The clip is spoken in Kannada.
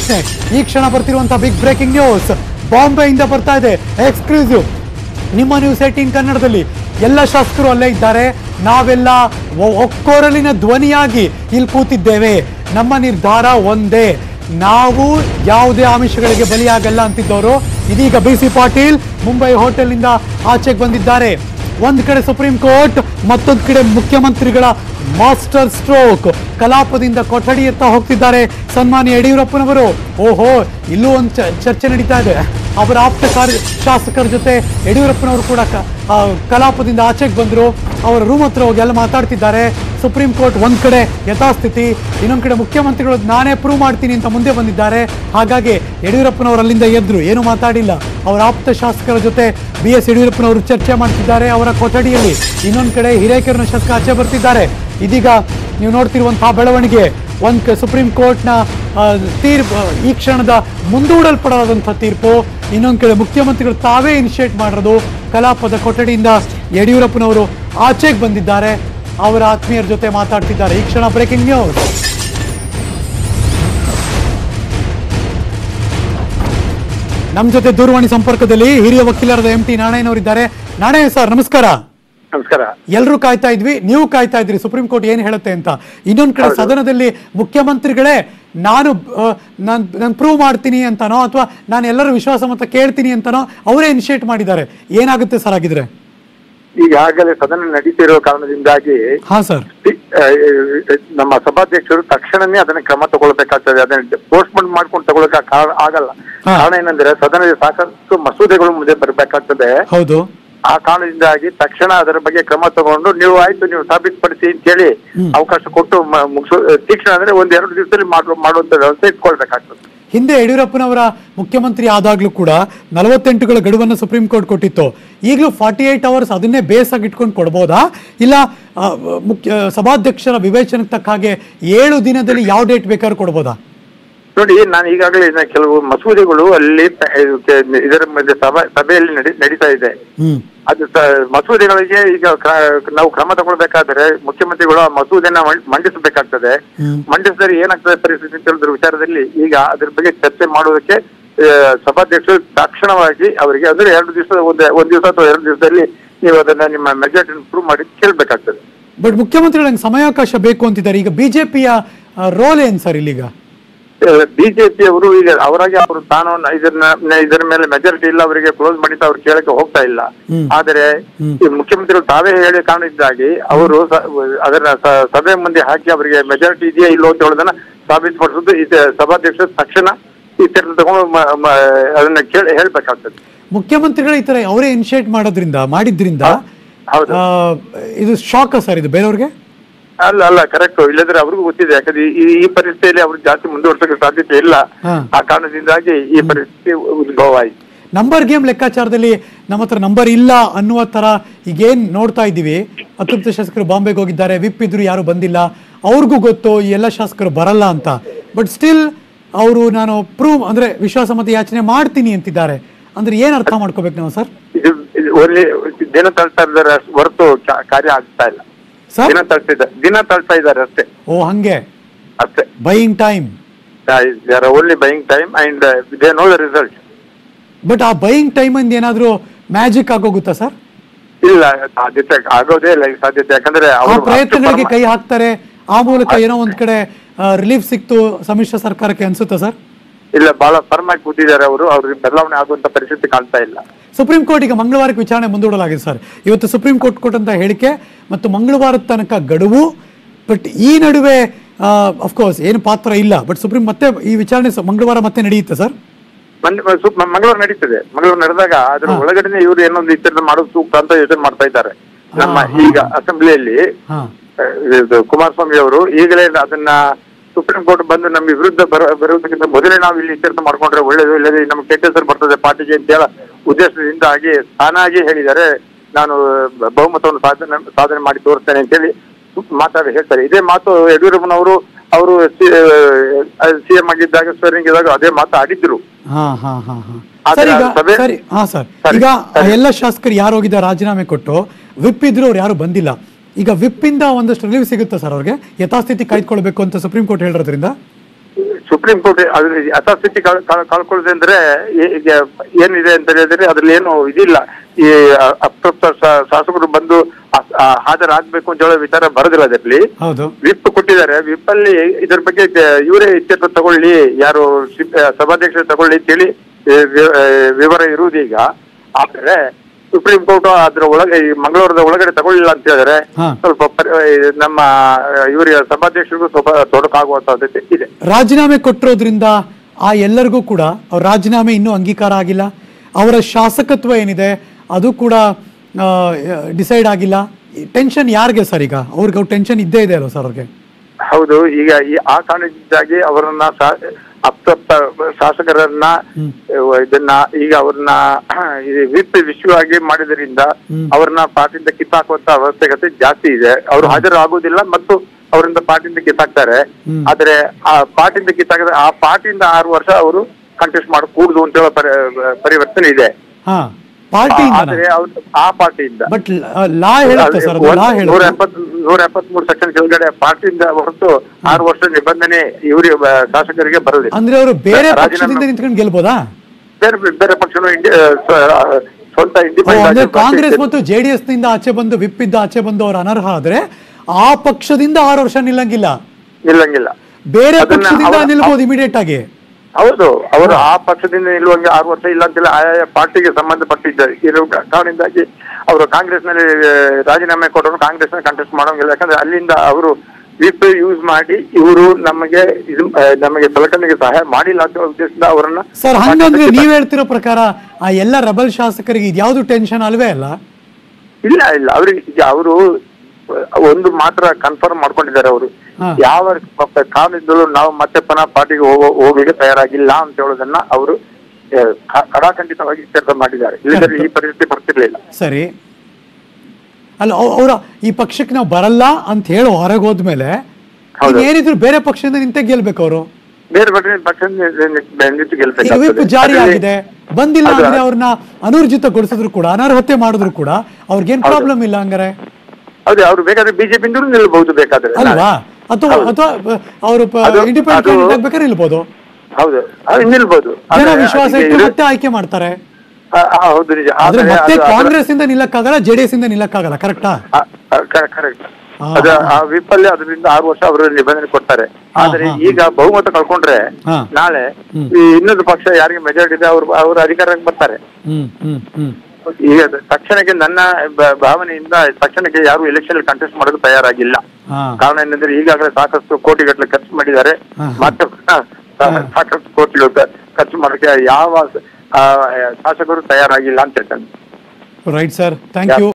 ಪ್ರಶ್ನೆ ಈ ಕ್ಷಣ ಬರ್ತಿರುವಂತಹ ಬಿಗ್ ಬ್ರೇಕಿಂಗ್ ನ್ಯೂಸ್ ಬಾಂಬೆಯಿಂದ ಬರ್ತಾ ಇದೆ ಎಕ್ಸ್ಕ್ಲೂಸಿವ್ ನಿಮ್ಮ ನ್ಯೂಸ್ ಏಟೀನ್ ಕನ್ನಡದಲ್ಲಿ ಎಲ್ಲ ಶಾಸಕರು ಅಲ್ಲೇ ಇದ್ದಾರೆ ನಾವೆಲ್ಲ ಒ- ಒಕ್ಕೊರಲಿನ ಧ್ವನಿಯಾಗಿ ಇಲ್ಲಿ ಕೂತಿದ್ದೇವೆ ನಮ್ಮ ನಿರ್ಧಾರ ಒಂದೇ ನಾವು ಯಾವುದೇ ಆಮಿಷಗಳಿಗೆ ಬಲಿಯಾಗಲ್ಲ ಅಂತಿದ್ದವರು ಇದೀಗ ಬಿ ಸಿ ಪಾಟೀಲ್ ಮುಂಬೈ ಹೋಟೆಲ್ನಿಂದ ಆಚೆಗೆ ಬಂದಿದ್ದಾರೆ ಒಂದ್ ಕಡೆ ಸುಪ್ರೀಂ ಕೋರ್ಟ್ ಮತ್ತೊಂದು ಕಡೆ ಮುಖ್ಯಮಂತ್ರಿಗಳ ಮಾಸ್ಟರ್ ಸ್ಟ್ರೋಕ್ ಕಲಾಪದಿಂದ ಕೊಠಡಿಯತ್ತ ಹೋಗ್ತಿದ್ದಾರೆ ಸನ್ಮಾನ್ಯ ಯಡಿಯೂರಪ್ಪನವರು ಓಹೋ ಇಲ್ಲೂ ಒಂದು ಚ- ಚರ್ಚೆ ನಡೀತಾ ಇದೆ ಅವರ ಆಪ್ತ ಕಾರ್ಯ ಶಾಸಕರ ಜೊತೆ ಯಡಿಯೂರಪ್ಪನವರು ಕೂಡ ಕ- ಆ, ಕಲಾಪದಿಂದ ಆಚೆಗೆ ಬಂದರು ಅವರ ರೂಮ್ ಹತ್ರ ಹೋಗಿ ಎಲ್ಲ ಮಾತಾಡ್ತಿದ್ದಾರೆ ಸುಪ್ರೀಂ ಕೋರ್ಟ್ ಒಂದ್ ಕಡೆ ಯಥಾಸ್ಥಿತಿ ಇನ್ನೊಂದ್ ಕಡೆ ಮುಖ್ಯಮಂತ್ರಿಗಳು ನಾನೇ ಪ್ರೂವ್ ಮಾಡ್ತೀನಿ ಅಂತ ಮುಂದೆ ಬಂದಿದ್ದಾರೆ ಹಾಗಾಗಿ ಯಡಿಯೂರಪ್ಪನವರು ಅಲ್ಲಿಂದ ಎದ್ರು ಏನು ಮಾತಾಡಿಲ್ಲ ಅವರ ಆಪ್ತ ಶಾಸಕರ ಜೊತೆ ಬಿ ಎಸ್ ಯಡಿಯೂರಪ್ಪನವರು ಚರ್ಚೆ ಮಾಡ್ತಿದ್ದಾರೆ ಅವರ ಕೊಠಡಿಯಲ್ಲಿ ಇನ್ನೊಂದ್ ಕಡೆ ಹಿರೇಕೆರೂರಿನ ಶಾಸಕ ಆಚೆ ಬರ್ತಿದ್ದಾರೆ ಇದೀಗ ನೀವು ನೋಡ್ತಿರುವಂತಹ ಬೆಳವಣಿಗೆ ಒಂದ್ ಕ- ಸುಪ್ರೀಂ ಕೋರ್ಟ್ನ ಆ, ತೀರ್ಪು ಈ ಕ್ಷಣದ ಮುಂದೂಡಲ್ಪಡದಂಥ ತೀರ್ಪು ಇನ್ನೊಂದ್ ಕಡೆ ಮುಖ್ಯಮಂತ್ರಿಗಳು ತಾವೇ ಇನಿಷಿಯೇಟ್ ಮಾಡಿರೋದು ಕಲಾಪದ ಕೊಠಡಿಯಿಂದ ಯಡಿಯೂರಪ್ಪನವರು ಆಚೆಗೆ ಬಂದಿದ್ದಾರೆ ಅವರ ಆತ್ಮೀಯರ ಜೊತೆ ಮಾತಾಡ್ತಿದ್ದಾರೆ ಈ ಕ್ಷಣ ಬ್ರೇಕಿಂಗ್ ನ್ಯೂಸ್ ನಮ್ಮ ಜೊತೆ ದೂರವಾಣಿ ಸಂಪರ್ಕದಲ್ಲಿ ಹಿರಿಯ ವಕೀಲರಾದ ಎಂ ಟಿ ನಾರಾಯಣವರಿದ್ದಾರೆ ನಾರಾಯಣ ಸರ್ ನಮಸ್ಕಾರ ನಮಸ್ಕಾರ ಎಲ್ಲರೂ ಕಾಯ್ತಾ ಇದ್ವಿ ನೀವು ಕಾಯ್ತಾ ಇದ್ರಿ ಸುಪ್ರೀಂ ಕೋರ್ಟ್ ಏನ್ ಹೇಳುತ್ತೆ ಅಂತ ಇನ್ನೊಂದ್ ಕಡೆ ಸದನದಲ್ಲಿ ಮುಖ್ಯಮಂತ್ರಿಗಳೇ ನಾನು ನಾನು ನಾನು ಪ್ರೂವ್ ಮಾಡ್ತೀನಿ ಅಂತನೋ ಅಥವಾ ನಾನು ಎಲ್ಲರೂ ವಿಶ್ವಾಸ ಮತ ಕೇಳ್ತೀನಿ ಅಂತನೋ ಅವರೇ ಇನಿಷಿಯೇಟ್ ಮಾಡಿದ್ದಾರೆ ಏನಾಗುತ್ತೆ ಸರ್ ಆಗಿದ್ರೆ ಈಗಾಗಲೇ ಸದನ ನಡೀತಿರೋ ಕಾರಣದಿಂದಾಗಿ ಹಾ ಸರ್ ತಿ- ಆ, ನಮ್ಮ ಸಭಾಧ್ಯಕ್ಷರು ತಕ್ಷಣನೇ ಅದನ್ನ ಕ್ರಮ ತಗೊಳ್ಬೇಕಾಗ್ತದೆ ಅದನ್ನ ಪೋಸ್ಟ್ಪೋನ್ ಮಾಡ್ಕೊಂಡು ತಗೊಳಕ್ ಕಾರಣ ಆಗಲ್ಲ ಹಾ. ಕಾರಣ ಏನಂದ್ರೆ ಸದನದ ಸಾಕಷ್ಟು ಮಸೂದೆಗಳು ಮುಂದೆ ಬರಬೇಕಾಗ್ತದೆ ಹೌದು ಆ ಕಾರಣದಿಂದಾಗಿ ತಕ್ಷಣ ಅದರ ಬಗ್ಗೆ ಕ್ರಮ ತಗೊಂಡು ನೀವು ಆಯ್ತು ನೀವು ಸಾಬೀತುಪಡಿಸಿ ಅಂತ ಹೇಳಿ ಅವಕಾಶ ಕೊಟ್ಟು ಮ- ಮುಗ್ಸು ತೀಕ್ಷ್ಣ ಅಂದ್ರೆ ಒಂದ್ ಎರಡು ದಿವಸದಲ್ಲಿ ಮಾಡುವ ಮಾಡುವಂತ ವ್ಯವಸ್ಥೆ ಇಟ್ಕೊಳ್ಬೇಕಾಗ್ತದೆ ಹಿಂದೆ ಯಡಿಯೂರಪ್ಪನವರ ಮುಖ್ಯಮಂತ್ರಿ ಆದಾಗ್ಲೂ ಕೂಡ ನಲವತ್ತೆಂಟುಗಳ ಗಡುವನ್ನು ಸುಪ್ರೀಂ ಕೋರ್ಟ್ ಕೊಟ್ಟಿತ್ತು ಈಗಲೂ ಫಾರ್ಟಿ ಏಟ್ ಅವರ್ಸ್ ಅದನ್ನೇ ಬೇಸ್ ಆಗಿ ಇಟ್ಕೊಂಡು ಕೊಡ್ಬೋದಾ ಇಲ್ಲ ಆ, ಮುಖ್ಯ ಸಭಾಧ್ಯಕ್ಷರ ವಿವೇಚನೆಗೆ ತಕ್ಕ ಹಾಗೆ ಏಳು ದಿನದಲ್ಲಿ ಯಾವ ಡೇಟ್ ಬೇಕಾದ್ರೂ ಕೊಡ್ಬೋದಾ ನೋಡಿ ನಾನು ಈಗಾಗಲೇ ಇನ್ನ ಕೆಲವು ಮಸೂದೆಗಳು ಅಲ್ಲಿ ಪ- ಇದಕ್ಕೆ ಇದರ ಮಧ್ಯೆ ಸಭಾ ಸಭೆಯಲ್ಲಿ ನಡಿ ನಡೀತಾ ಇದೆ ಹ್ಮ್ ಅದು ಸ- ಮಸೂದೆಗಳಿಗೆ ಈಗ ಕ್ರ- ನಾವು ಕ್ರಮ ತಗೊಳ್ಬೇಕಾದ್ರೆ ಮುಖ್ಯಮಂತ್ರಿಗಳು ಆ ಮಸೂದೆನ ಮಂಡ್- ಮಂಡಿಸಬೇಕಾಗ್ತದೆ ಹ್ಮ್. ಮಂಡಿಸಿದರೆ ಏನಾಗ್ತದೆ ಪರಿಸ್ಥಿತಿ ಅಂತ ಹೇಳಿದ್ರ ವಿಚಾರದಲ್ಲಿ ಈಗ ಅದ್ರ ಬಗ್ಗೆ ಚರ್ಚೆ ಮಾಡುವುದಕ್ಕೆ ಆ, ಸಭಾಧ್ಯಕ್ಷರು ತಕ್ಷಣವಾಗಿ ಅವರಿಗೆ ಅಂದ್ರೆ ಎರಡು ದಿವಸ ಒಂದ್ ಒಂದ್ ದಿವಸ ಅಥವಾ ಎರಡು ದಿವಸದಲ್ಲಿ ನೀವು ಅದನ್ನ ನಿಮ್ಮ ಮೆಜಾರಿಟಿ ಪ್ರೂವ್ ಮಾಡಿ ಕೇಳ್ಬೇಕಾಗ್ತದೆ ಬಟ್ ಮುಖ್ಯಮಂತ್ರಿಗಳಿಗೆ ಸಮಯಾವಕಾಶ ಬೇಕು ಅಂತಿದ್ದಾರೆ ಈಗ ಬಿಜೆಪಿಯ ರೋಲ್ ಏನ್ ಸರ್ ಇಲ್ಲಿಗ ಬಿಜೆಪಿ ಅವರು ಈಗ ಅವರಾಗಿ ಅವರು ತಾನು ಇದನ್ನ ಇದರ ಮೇಲೆ ಮೆಜಾರಿಟಿ ಇಲ್ಲ ಅವರಿಗೆ ಕ್ಲೋಸ್ ಮಾಡಿ ಅವ್ರು ಕೇಳಕ್ಕೆ ಹೋಗ್ತಾ ಇಲ್ಲ ಹ್ಮ್. ಆದರೆ ಹ್ಮ್. ಈ ಮುಖ್ಯಮಂತ್ರಿಗಳು ತಾವೇ ಹೇಳಿ ಕಾರಣದಿಂದಾಗಿ ಅವರು ಸ- ಅದನ್ನ ಸ- ಸಭೆ ಮುಂದೆ ಹಾಕಿ ಅವರಿಗೆ ಮೆಜಾರಿಟಿ ಇದೆಯಾ ಇಲ್ಲೋ ಅಂತ ಹೇಳೋದನ್ನ ಸಾಬೀತುಪಡಿಸೋದು ಈ ಸಭಾಧ್ಯಕ್ಷರು ತಕ್ಷಣ ಈ ತೀರ್ಥ ತಗೊಂಡು ಮ- ಮ- ಅದನ್ನ ಕೇಳಿ ಹೇಳ್ಬೇಕಾಗ್ತದೆ ಮುಖ್ಯಮಂತ್ರಿಗಳು ಈ ತರ ಅವರೇ ಇನಿಷಿಯೇಟ್ ಮಾಡೋದ್ರಿಂದ ಮಾಡಿದ್ರಿಂದ ಹೌದು ಆ, ಇದು ಶಾಕ್ ಸರ್ ಇದು ಬೇರೆಯವ್ರಿಗೆ ಅಲ್ಲ ಅಲ್ಲ ಕರೆಕ್ಟ್ ಇಲ್ಲದ್ರೆ ಅವ್ರಿಗೂ ಗೊತ್ತಿದೆ ಯಾಕಂದ್ರೆ ಈ ಈ ಪರಿಸ್ಥಿತಿಯಲ್ಲಿ ಅವ್ರು ಜಾಸ್ತಿ ಮುಂದುವರ್ಸೋಕೆ ಸಾಧ್ಯತೆ ಇಲ್ಲ ಹಾ. ಆ ಕಾರಣದಿಂದಾಗಿ ಈ ಪರಿಸ್ಥಿತಿ ಉದ್ಭವ ಆಯ್ತು ನಂಬರ್ ಗೇಮ್ ಲೆಕ್ಕಾಚಾರದಲ್ಲಿ ನಮ್ಮ ಹತ್ರ ನಂಬರ್ ಇಲ್ಲ ಅನ್ನುವ ತರ ಈಗೇನ್ ನೋಡ್ತಾ ಇದ್ದೀವಿ ಅತೃಪ್ತ ಶಾಸಕರು ಬಾಂಬೆಗೆ ಹೋಗಿದ್ದಾರೆ ವಿಪ್ ಇದ್ರು ಯಾರು ಬಂದಿಲ್ಲ ಅವ್ರಿಗೂ ಗೊತ್ತು ಈ ಎಲ್ಲ ಶಾಸಕರು ಬರಲ್ಲ ಅಂತ ಬಟ್ ಸ್ಟಿಲ್ ಅವರು ನಾನು ಪ್ರೂವ್ ಅಂದ್ರೆ ವಿಶ್ವಾಸಮತ ಯಾಚನೆ ಮಾಡ್ತೀನಿ ಅಂತಿದ್ದಾರೆ ಅಂದ್ರೆ ಏನ್ ಅರ್ಥ ಮಾಡ್ಕೋಬೇಕು ನಾವು ಸರ್ ಇದು ಇದು ಒಳ್ಳೆ ದಿನ ತಳ್ತಾ ಇದ್ದಾರೆ ಅಷ್ಟ್ ಹೊರತು ಕಾ- ಕಾರ್ಯ ಆಗ್ತಾ ಇಲ್ಲ ಸರ್ ದಿನ ತಳ್ತಾ ಇದ್ದಾರೆ ದಿನ ತಳ್ತಾ ಇದ್ದಾರೆ ಅಷ್ಟೇ ಓ ಹಂಗೆ ಅಷ್ಟೇ buying time they are only buying time and they know the result but ಆ ಬೈಯಿಂಗ್ ಟೈಮ್ ಅಂದ್ ಏನಾದ್ರೂ ಮ್ಯಾಜಿಕ್ ಆಗೋಗುತ್ತಾ ಸರ್ ಇಲ್ಲ ಸಾಧ್ಯತೆ ಆಗೋದೇ ಇಲ್ಲ ಈ ಸಾಧ್ಯತೆ ಯಾಕಂದ್ರೆ ಆ ಅವರು ಪ್ರಯತ್ನಗಳಿಗೆ ಕೈ ಹಾಕ್ತಾರೆ ಆ ಮೂಲಕ ಏನೋ ಒಂದ್ ಕಡೆ ರಿಲೀಫ್ ಸಿಕ್ತು ಸಮ್ಮಿಶ್ರ ಸರ್ಕಾರಕ್ಕೆ ಅನ್ಸುತ್ತಾ ಸರ್ ಇಲ್ಲ ಬಹಳ ಫರ್ಮ್ ಆಗಿ ಕೂತಿದ್ದಾರೆ ಅವರು ಅವ್ರಿಗೆ ಬದಲಾವಣೆ ಆಗುವಂತ ಪರಿಸ್ಥಿತಿ ಕಾಣ್ತಾ ಇಲ್ಲ ಸುಪ್ರೀಂ ಕೋರ್ಟ್ ಈಗ ಮಂಗಳವಾರಕ್ಕೆ ವಿಚಾರಣೆ ಮುಂದೂಡಲಾಗಿದೆ ಸರ್ ಇವತ್ತು ಸುಪ್ರೀಂ ಕೋರ್ಟ್ ಕೊಟ್ಟಂತ ಹೇಳಿಕೆ ಮತ್ತು ಮಂಗಳವಾರದ ತನಕ ಗಡುವು ಬಟ್ ಈ ನಡುವೆ ಅಫ್ಕೋರ್ಸ್ ಏನು ಪಾತ್ರ ಇಲ್ಲ ಬಟ್ ಸುಪ್ರೀಂ ಮತ್ತೆ ಈ ವಿಚಾರಣೆ ಸ- ಮಂಗಳವಾರ ಮತ್ತೆ ನಡೆಯುತ್ತೆ ಸರ್ ಮೊನ್ನೆ ಸು- ಮ- ಮಂಗಳವಾರ ನಡೀತದೆ ಮಂಗಳವಾರ ನಡೆದಾಗ ಅದ್ರ ಒಳಗಡೆ ಇವರು ಏನೊಂದು ಇತರ ಮಾಡೋದು ಸೂಕ್ತ ಅಂತ ಯೋಚನೆ ಮಾಡ್ತಾ ಇದ್ದಾರೆ ನಮ್ಮ ಈಗ ಅಸೆಂಬ್ಲಿಯಲ್ಲಿ ಹಾ ಅಹ್, ಇದು ಕುಮಾರಸ್ವಾಮಿ ಅವರು ಈಗಲೇ ಅದನ್ನ ಸುಪ್ರೀಂ ಕೋರ್ಟ್ ಬಂದು ನಮ್ಮ ವಿರುದ್ಧ ಬರ ಬರುವುದಕ್ಕಿಂತ ಮೊದಲೇ ನಾವು ಇಲ್ಲಿ ಇತ್ಯರ್ಥ ಮಾಡ್ಕೊಂಡ್ರೆ ಒಳ್ಳೇದು ಇಲ್ಲದೆ ನಮ್ಮ ಕೆಟ್ಟ ಹೆಸರು ಬರ್ತದೆ ಪಾರ್ಟಿಗೆ ಅಂತ ಹೇಳ ಉದ್ದೇಶದಿಂದಾಗಿ ತಾನಾಗಿ ಹೇಳಿದ್ದಾರೆ ನಾನು ಬ- ಬಹುಮತವನ್ನು ಸಾಧನೆ ಸಾಧನೆ ಮಾಡಿ ತೋರಿಸ್ತೇನೆ ಅಂತ ಹೇಳಿ ಮಾತಾಡಿ ಹೇಳ್ತಾರೆ ಇದೇ ಮಾತು ಯಡಿಯೂರಪ್ಪನವರು ಅವರು ಸಿಎಂ ಆಗಿದ್ದಾಗ ಸ್ವೇರಿಂಗ್ ಇದ್ದಾಗ ಅದೇ ಮಾತು ಆಡಿದ್ರು ಹಾ ಹಾ ಹಾ ಹಾ ಆದ್ರೆ ಸರ್ ಈಗ ಆ ಸಭೆ- ಸರಿ ಹಾ ಸರ್ ಸರಿ, ಈಗ ಆ ಸರಿ. ಎಲ್ಲ ಶಾಸಕರು ಯಾರು ಹೋಗಿದ್ದಾರೆ ರಾಜೀನಾಮೆ ಕೊಟ್ಟು ವಿಪ್ ಇದ್ರು ಅವ್ರು ಯಾರು ಬಂದಿಲ್ಲ ಈಗ ವಿಪ್ ಇಂದ ಒಂದಷ್ಟು ರಿಲೀವ್ ಸಿಗುತ್ತಾ ಸರ್ ಅವ್ರಿಗೆ ಯಥಾಸ್ಥಿತಿ ಕಾಯ್ದುಕೊಳ್ಬೇಕು ಅಂತ ಸುಪ್ರೀಂ ಕೋರ್ಟ್ ಹೇಳಿರೋದ್ರಿಂದ ಸುಪ್ರೀಂ ಕೋರ್ಟ್ ಅದ್ರ ಯಥಾಸ್ಥಿತಿ ಕಳ್- ಕಳ್- ಕಳ್ಕೊಳ್ಳೋದು ಅಂದ್ರೆ ಈ- ಈಗ ಏನಿದೆ ಅಂತ ಹೇಳಿದ್ರೆ ಅದ್ರಲ್ಲಿ ಏನು ಇದಿಲ್ಲ ಈ ಅಪ್ರಾಪ್ತ ಶಾ- ಶಾಸಕರು ಬಂದು ಆ- ಆ ಹಾಜರಾಗ್ಬೇಕು ಅಂತ ಹೇಳೋ ವಿಚಾರ ಬರೋದಿಲ್ಲ ಅದರಲ್ಲಿ ಹೌದು ವಿಪ್ ಕೊಟ್ಟಿದ್ದಾರೆ ವಿಪ್ ಅಲ್ಲಿ ಇದ್ರ ಬಗ್ಗೆ ಕ- ಇವರೇ ಇತ್ಯರ್ಥ ತಗೊಳ್ಳಿ ಯಾರು ಸಿ- ಆ, ಸಭಾಧ್ಯಕ್ಷರು ತಗೊಳ್ಳಿ ಅಂತೇಳಿ ಆ, ವಿ- ಆ, ವಿವರ ಇರುವುದೀಗ ಆದ್ರೆ ಸುಪ್ರೀಂ ಕೋರ್ಟ್ ಅದ್ರ ಒಳಗೆ ಈ ಮಂಗಳವಾರದ ಒಳಗಡೆ ತಗೊಳ್ಳಿಲ್ಲ ಅಂತ ಹೇಳಿದ್ರೆ ಹಾ. ಸ್ವಲ್ಪ ಪರಿ- ಆ, ನಮ್ಮ ಇವರಿಗೆ ಸಭಾಧ್ಯಕ್ಷರಿಗೂ ಸ್ವಲ್ಪ ತೊಡಕಾಗುವ ಸಾಧ್ಯತೆ ಇದೆ ರಾಜೀನಾಮೆ ಕೊಟ್ಟಿರೋದ್ರಿಂದ ಆ ಎಲ್ಲರಿಗೂ ಕೂಡ ಅವ್ರ ರಾಜೀನಾಮೆ ಇನ್ನೂ ಅಂಗೀಕಾರ ಆಗಿಲ್ಲ ಅವರ ಶಾಸಕತ್ವ ಏನಿದೆ ಅದು ಕೂಡ ಡಿಸೈಡ್ ಆಗಿಲ್ಲ ಟೆನ್ಷನ್ ಯಾರಿಗೆ ಸರ್ ಈಗ ಅವ್ರಿಗೆ ಅವ್ರ ಟೆನ್ಷನ್ ಇದ್ದೇ ಇದೆ ಅಲ್ವ ಸರ್ ಅವ್ರಿಗೆ ಹೌದು ಈಗ ಈ ಆ ಕಾರಣದಿಂದಾಗಿ ಅವರನ್ನ ಶಾ- ಅಪ್ತಪ್ತ ಶಾಸಕರನ್ನ ಅಹ್, ಇದನ್ನ ಈಗ ಅವ್ರನ್ನ ಇದು ವಿಪ್ ವಿಶ್ವವಾಗಿ ಮಾಡಿದ್ರಿಂದ ಅವ್ರನ್ನ ಪಾರ್ಟಿಯಿಂದ ಕಿತ್ತಾಕುವಂತ ಅವಶ್ಯಕತೆ ಜಾಸ್ತಿ ಇದೆ ಅವರು ಹಾಜರಾಗುವುದಿಲ್ಲ ಮತ್ತು ಅವರಿಂದ ಪಾರ್ಟಿಯಿಂದ ಕಿತ್ತಾಕ್ತಾರೆ ಆದ್ರೆ ಆ ಪಾರ್ಟಿಯಿಂದ ಕಿತ್ತಾಕಿದ್ರೆ ಆ ಪಾರ್ಟಿಯಿಂದ ಆರು ವರ್ಷ ಅವರು ಕಂಟೆಸ್ಟ್ ಮಾಡಿ ಕೂಡುದು ಅಂತ ಹೇಳೋ ಪರಿ- ಪರಿವರ್ತನೆ ಇದೆ ಹಾ ಪಾರ್ಟಿಯಿಂದ ಆದ್ರೆ ಅವ್ರು ಆ ಪಾರ್ಟಿಯಿಂದ ಬಟ್ ಲಾ ಹೇಳುತ್ತೆ ಸರ್ ಲಾ ನೂರ ಹೇಳುತ್ತೆ ಎಪ್ಪತ್ ನೂರ ಎಪ್ಪತ್ಮೂರು ಸೆಕ್ಷನ್ ಕೆಳಗಡೆ ಪಾರ್ಟಿಯಿಂದ ಹೊರತು ಆರು ವರ್ಷ ನಿಬಂಧನೆ ಇವರಿಗೆ ಶಾಸಕರಿಗೆ ಬರೋದಿಲ್ಲ ಅಂದ್ರೆ ಅವರು ಬೇರೆ ರಾಜೀನಾಮೆ- ಪಕ್ಷದಿಂದ ನಿಂತ್ಕೊಂಡು ಗೆಲ್ಬೋದಾ ಬೇರೆ ಬೇರೆ ಪಕ್ಷನು ಇಂಡಿ- ಸ್ವ- ಸ್ವಂತ ಓ, ಇಂಡಿಪೆಂಡೆಂಟ್ ಅಂದ್ರೆ ಕಾಂಗ್ರೆಸ್ ಮತ್ತು ಜೆಡಿಎಸ್ ನಿಂದ ಆಚೆ ಬಂದು ವಿಪ್ ಇದ್ದ ಆಚೆ ಬಂದು ಅವ್ರು ಅನರ್ಹ ಆದ್ರೆ ಆ ಪಕ್ಷದಿಂದ ಆರು ವರ್ಷ ನಿಲ್ಲಂಗಿಲ್ಲ ನಿಲ್ಲಂಗಿಲ್ಲ ಬೇರೆ ಅದನ್ನ ಪಕ್ಷದಿಂದ ಅವರ- ನಿಲ್ಬೋದು ಇಮಿಡಿಯೇಟ್ ಆಗಿ ಹೌದು ಅವರು ಆ ಪಕ್ಷದಿಂದ ನಿಲ್ಲುವಂಗೆ ಆರು ವರ್ಷ ಇಲ್ಲ ಅಂತಿಲ್ಲ ಆಯಾ ಪಾರ್ಟಿಗೆ ಸಂಬಂಧಪಟ್ಟಿದ್ದ ಇರೋ ಕಾರಣದಿಂದಾಗಿ ಅವರು ಕಾಂಗ್ರೆಸ್ನಲ್ಲಿ ಆ, ರಾಜೀನಾಮೆ ಕೊಟ್ಟರು ಕಾಂಗ್ರೆಸ್ನ ಕಂಟೆಸ್ಟ್ ಮಾಡೋಂಗಿಲ್ಲ ಯಾಕಂದ್ರೆ ಅಲ್ಲಿಂದ ಅವರು ವಿಪ್ ಯೂಸ್ ಮಾಡಿ ಇವರು ನಮಗೆ ಇದು ಆ, ನಮಗೆ ಸಲಕರಣೆಗೆ ಸಹಾಯ ಮಾಡಿಲ್ಲ ಅಂತ ಉದ್ದೇಶದಿಂದ ಅವರನ್ನ ಸರ್ ಹಂಗಂದ್ರೆ ನೀವ್ ಹೇಳ್ತಿರೋ ಪ್ರಕಾರ ಆ ಎಲ್ಲ ರೆಬಲ್ ಶಾಸಕರಿಗೆ ಇದ್ಯಾವುದು ಟೆನ್ಷನ್ ಅಲ್ವೇ ಅಲ್ಲ ಇಲ್ಲ ಇಲ್ಲ ಅವ್ರಿಗೆ ಈಗ ಅವರು ಒಂದು ಮಾತ್ರ ಕನ್ಫರ್ಮ್ ಮಾಡ್ಕೊಂಡಿದ್ದಾರೆ ಅವರು ಹಾ. ಯಾವ ಕಾರಣದಿಂದಲೂ ನಾವು ಮತ್ತೆ ಪುನಃ ಪಾರ್ಟಿಗೆ ಹೋಗೋ ಹೋಗಲಿಕ್ಕೆ ತಯಾರಾಗಿಲ್ಲ ಅಂತ ಹೇಳೋದನ್ನ ಅವರು ಆ, ಕ- ಕಡಾಖಂಡಿತವಾಗಿ ಇತ್ಯರ್ಥ ಮಾಡಿದ್ದಾರೆ ಇಲ್ಲದ್ರೆ ಈ ಪರಿಸ್ಥಿತಿ ಬರ್ತಿರ್ಲಿಲ್ಲ ಸರಿ ಅಲ್ಲ ಅವರ ಈ ಪಕ್ಷಕ್ಕೆ ನಾವು ಬರಲ್ಲ ಅಂತ ಹೇಳಿ ಹೊರಗೆ ಹೋದ್ಮೇಲೆ ಹೌದು. ಏನಿದ್ರು ಬೇರೆ ಪಕ್ಷದಿಂದ ನಿಂತೆ ಗೆಲ್ಬೇಕು ಅವರು ಬೇರೆ ಪಕ್ಷ ಪಕ್ಷ ನಿಂತು ಈಗ ಗೆಲ್ಬೇಕಾಗ್ತದೆ. ವಿಪ್ ಜಾರಿ ಅದ್ರಲ್ಲಿ- ಆಗಿದೆ ಬಂದಿಲ್ಲ ಅದು- ಅಂದ್ರೆ ಅವ್ರನ್ನ ಅನೂರ್ಜಿತಗೊಳಿಸಿದ್ರು ಕೂಡ ಅನರ್ಹತೆ ಮಾಡಿದ್ರು ಕೂಡ ಅವ್ರಿಗೇನ್ ಪ್ರಾಬ್ಲಮ್ ಇಲ್ಲ ಹಂಗಾರೆ ಹೌದು ಅವ್ರು ಬೇಕಾದ್ರೆ ಬಿಜೆಪಿಯಿಂದ ನಿಲ್ಬಹುದು ಬೇಕಾದ್ರೆ ಅಲ್ವಾ ಅಥವಾ ಹೌದು. ಅಥವಾ ಅವರು ಅದು- ಇಂಡಿಪೆಂಡೆಂಟ್ ಅದು- ಕ್ಯಾಂಡಿಡೇಟ್ ಬೇಕಾದ್ರೆ ನಿಲ್ಬೋದು ಹೌದು ಅದು ನಿಲ್ಬಹುದು ಜನ ಆದ್ರೆ ವಿಶ್ವಾಸ ಅದಕ್ಕೆ ಇಟ್ಟು ಇರು- ಮತ್ತೆ ಆಯ್ಕೆ ಮಾಡ್ತಾರೆ ಆ, ಆ, ಹೌದು ನಿಜ ಆದ್ರೆ ಆದ್ರೆ ಮತ್ತೆ ಅದು- ಅದರ- ಕಾಂಗ್ರೆಸ್ ಇಂದ ನಿಲ್ಲಕ್ಕಾಗಲ್ಲ ಜೆಡಿಎಸ್ ಇಂದ ನಿಲ್ಲಕ್ಕಾಗಲ್ಲ ಕರೆಕ್ಟಾ ಕರೆಕ್ಟ್ ಹಾ, ಅದ ಆ ವಿಪ್ ಅಲ್ಲಿ ಅದರಿಂದ ಆರು ವರ್ಷ ಅವರು ನಿಬಂಧನೆ ಕೊಡ್ತಾರೆ ಆದ್ರೆ ಹಾ, ಈಗ ಬಹುಮತ ಕಳ್ಕೊಂಡ್ರೆ ಹಾ. ನಾಳೆ ಹ್ಮ್. ಈ ಇನ್ನೊಂದು ಪಕ್ಷ ಯಾರಿಗೆ ಮೆಜಾರಿಟಿ ಇದೆ ಅವ್ರು ಅವ್ರ ಅಧಿಕಾರಕ್ಕೆ ಬರ್ತಾರೆ ಹ್ಮ್ ಹ್ಮ್ ಹ್ಮ್ ಈಗ ಅದು ತಕ್ಷಣಕ್ಕೆ ನನ್ನ ಬ- ಭಾವನೆಯಿಂದ ತಕ್ಷಣಕ್ಕೆ ಯಾರು ಎಲೆಕ್ಷನ್ ಕಂಟೆಸ್ಟ್ ಮಾಡೋದು ತಯಾರಾಗಿಲ್ಲ ಹಾ ಕಾರಣ ಏನಂದ್ರೆ ಈಗಾಗಲೇ ಸಾಕಷ್ಟು ಕೋಟಿಗಟ್ಟಲೆ ಖರ್ಚು ಮಾಡಿದ್ದಾರೆ ಹಾ. ಮತ್ತೆ ಪುನಃ ಸಾ- ಸಾಕಷ್ಟು ಕೋಟಿಗಳು ಕ- ಖರ್ಚು ಮಾಡೋಕೆ ಯಾವ ಆ, ಶಾಸಕರು ತಯಾರಾಗಿಲ್ಲ ಅಂತ ಹೇಳ್ತಾನೆ ರೈಟ್ ಸರ್ ಥ್ಯಾಂಕ್ ಯು